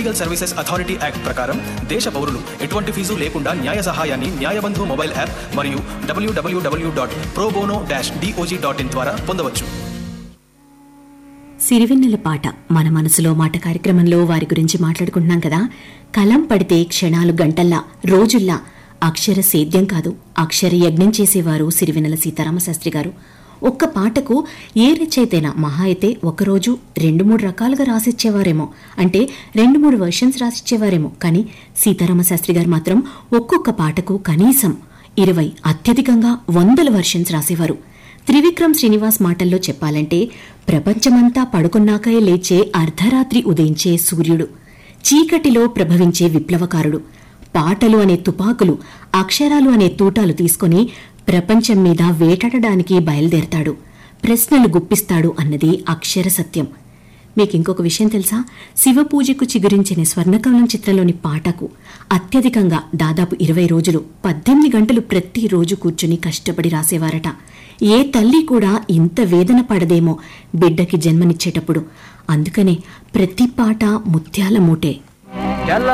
legal services authority act ప్రకారం దేశ పౌరులు ఎటువంటి ఫీజు లేకుండా న్యాయ సహాయాన్ని న్యాయబంధు మొబైల్ యాప్ మరియు W W W dot pro bono dash D O J dot in ద్వారా పొందవచ్చు సిరివెన్నెల పాట మన మనసులో మాట కార్యక్రమంలో వారి గురించి మాట్లాడుకుంటున్నాం కదా కలం పడితే క్షణాలు గంటల్లా రోజుల్లా అక్షర సేద్యం కాదు అక్షర యజ్ఞం చేసేవారు సిరివెన్నెల సీతారామశాస్త్రి గారు ఒక్క పాటకు ఏ రచయితైనా మహా అయితే ఒకరోజు రెండు మూడు రకాలుగా రాసిచ్చేవారేమో అంటే రెండు మూడు వర్షన్స్ రాసిచ్చేవారేమో కానీ సీతారామశాస్త్రి గారు మాత్రం ఒక్కొక్క పాటకు కనీసం ఇరవై అత్యధికంగా వందల వర్షన్స్ రాసేవారు త్రివిక్రమ్ శ్రీనివాస్ మాటల్లో చెప్పాలంటే ప్రపంచమంతా పడుకున్నాకే లేచే అర్ధరాత్రి ఉదయించే సూర్యుడు చీకటిలో ప్రభవించే విప్లవకారుడు పాటలు అనే తుపాకులు అక్షరాలు అనే తూటాలు తీసుకుని ప్రపంచం మీద వేటాడడానికి బయలుదేరతాడు ప్రశ్నలు గుప్పిస్తాడు అన్నది అక్షర సత్యం మీకు ఇంకొక విషయం తెలుసా శివ పూజకు చిగురించిన స్వర్ణకమలం చిత్రంలోని పాటకు అత్యధికంగా దాదాపు ఇరవై రోజులు పద్దెనిమిది గంటలు ప్రతిరోజు కూర్చుని కష్టపడి రాసేవారట ఏ తల్లి కూడా ఇంత వేదన పడదేమో బిడ్డకి జన్మనిచ్చేటప్పుడు అందుకనే ప్రతి పాట ముత్యాల మూటే తెల్ల